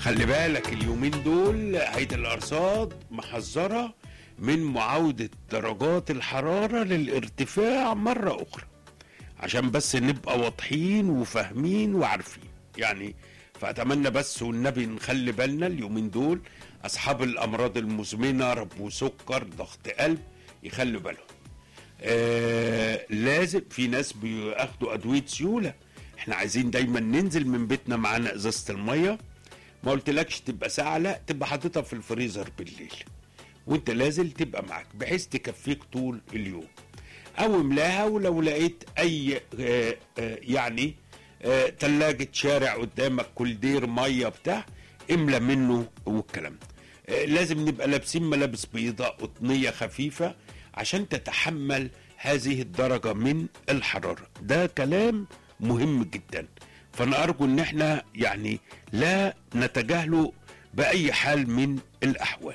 خلي بالك اليومين دول هيئة الأرصاد محذرة من معاودة درجات الحرارة للارتفاع مرة أخرى عشان بس نبقى واضحين وفاهمين وعارفين يعني فأتمنى بس والنبي نخلي بالنا اليومين دول أصحاب الأمراض المزمنة رب سكر ضغط قلب يخلوا بالهم آه لازم في ناس بياخدوا أدوية سيولة احنا عايزين دايما ننزل من بيتنا معانا ازازة المية ما قلتلكش تبقى ساعة لا تبقى حاططها في الفريزر بالليل وانت لازل تبقى معاك بحيث تكفيك طول اليوم او املاها ولو لقيت اي آه، آه، يعني آه، تلاجة شارع قدامك كولدير مية بتاع املى منه والكلام ده آه، لازم نبقى لابسين ملابس بيضاء قطنية خفيفة عشان تتحمل هذه الدرجة من الحرارة ده كلام مهم جدا فانا ارجو ان احنا يعني لا نتجاهله باي حال من الاحوال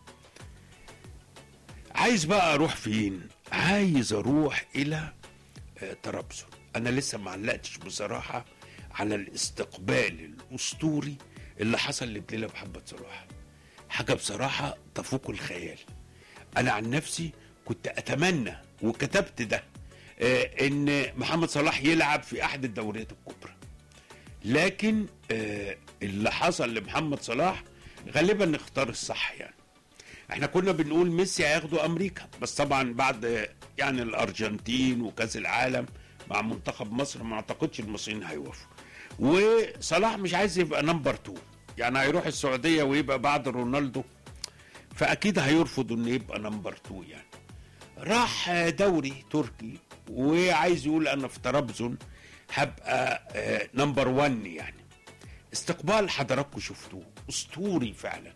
عايز بقى اروح فين عايز اروح الى آه، طرابزون انا لسه ما علقتش بصراحه على الاستقبال الاسطوري اللي حصل لبليله محمد صلاح حاجه بصراحه تفوق الخيال انا عن نفسي كنت اتمنى وكتبت ده آه، ان محمد صلاح يلعب في احد الدوريات الكبرى لكن آه، اللي حصل لمحمد صلاح غالبا اختار الصح يعني احنا كنا بنقول ميسي هياخدوا امريكا بس طبعا بعد آه، يعني الارجنتين وكاس العالم مع منتخب مصر ما اعتقدش المصريين هيوافقوا وصلاح مش عايز يبقى نمبر 2 يعني هيروح السعوديه ويبقى بعد رونالدو فاكيد هيرفض انه يبقى نمبر 2 يعني راح آه، دوري تركي وعايز يقول انا في طرابزون هبقى آه، نمبر 1 يعني استقبال حضراتكم شفتوه اسطوري فعلا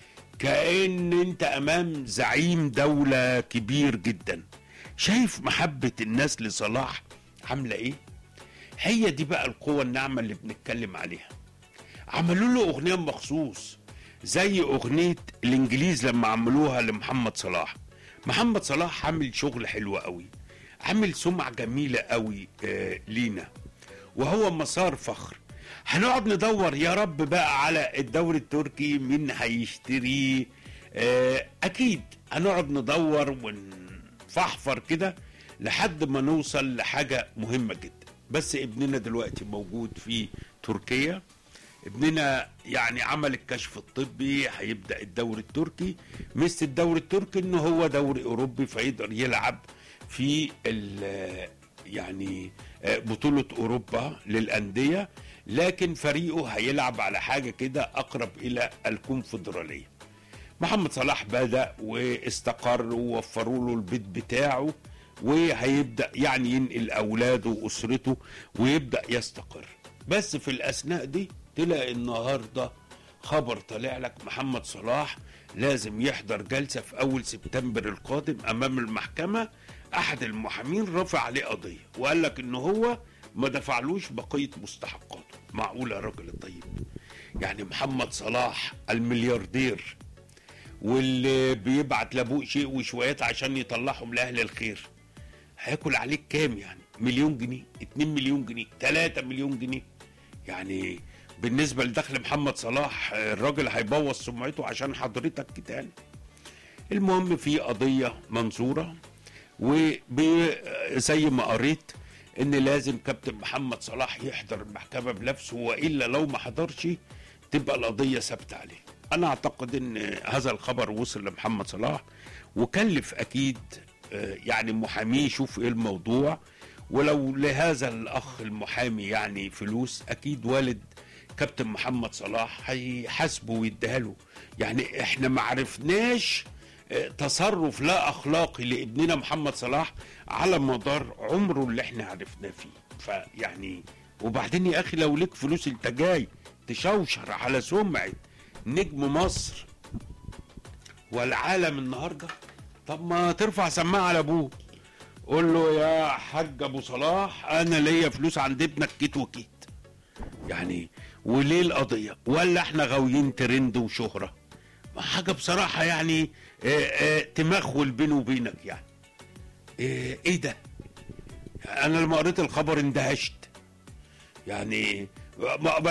كأن انت امام زعيم دولة كبير جدا شايف محبة الناس لصلاح عاملة ايه هي دي بقى القوة الناعمة اللي بنتكلم عليها عملوا له اغنية مخصوص زي اغنية الانجليز لما عملوها لمحمد صلاح محمد صلاح عامل شغل حلو قوي عامل سمعة جميلة قوي آه لينا وهو مسار فخر هنقعد ندور يا رب بقى على الدوري التركي مين هيشتريه آه اكيد هنقعد ندور ونفحفر كده لحد ما نوصل لحاجة مهمة جدا بس ابننا دلوقتي موجود في تركيا ابننا يعني عمل الكشف الطبي هيبدا الدوري التركي مثل الدوري التركي انه هو دوري اوروبي فيقدر يلعب في ال- يعني آه، بطوله اوروبا للانديه لكن فريقه هيلعب على حاجه كده اقرب الى الكونفدراليه محمد صلاح بدا واستقر ووفروا له البيت بتاعه وهيبدا يعني ينقل اولاده واسرته ويبدا يستقر بس في الاثناء دي تلاقي النهارده خبر طالع لك محمد صلاح لازم يحضر جلسه في اول سبتمبر القادم امام المحكمه احد المحامين رفع عليه قضيه وقال لك ان هو ما دفعلوش بقيه مستحقاته معقول يا راجل الطيب يعني محمد صلاح الملياردير واللي بيبعت لابوه شيء وشويات عشان يطلعهم لاهل الخير هياكل عليك كام يعني مليون جنيه 2 مليون جنيه 3 مليون جنيه يعني بالنسبة لدخل محمد صلاح آه، الراجل هيبوظ سمعته عشان حضرتك كتان المهم في قضية منصورة وزي ما قريت ان لازم كابتن محمد صلاح يحضر المحكمة بنفسه والا لو ما حضرش تبقى القضية ثابتة عليه انا اعتقد ان هذا الخبر وصل لمحمد صلاح وكلف اكيد آه، يعني محاميه يشوف ايه الموضوع ولو لهذا الاخ المحامي يعني فلوس اكيد والد كابتن محمد صلاح هيحاسبه ويديها له يعني احنا ما عرفناش آه، تصرف لا اخلاقي لابننا محمد صلاح على مدار عمره اللي احنا عرفناه فيه فيعني وبعدين يا اخي لو ليك فلوس انت جاي تشوشر على سمعه نجم مصر والعالم النهارده طب ما ترفع سماعه على ابوه قول له يا حاج ابو صلاح انا ليا فلوس عند ابنك كيت وكيت يعني وليه القضيه ولا احنا غاويين ترند وشهره ما حاجه بصراحه يعني آه، آه، تمخول بيني وبينك يعني آه، ايه ده انا لما قريت الخبر اندهشت يعني ما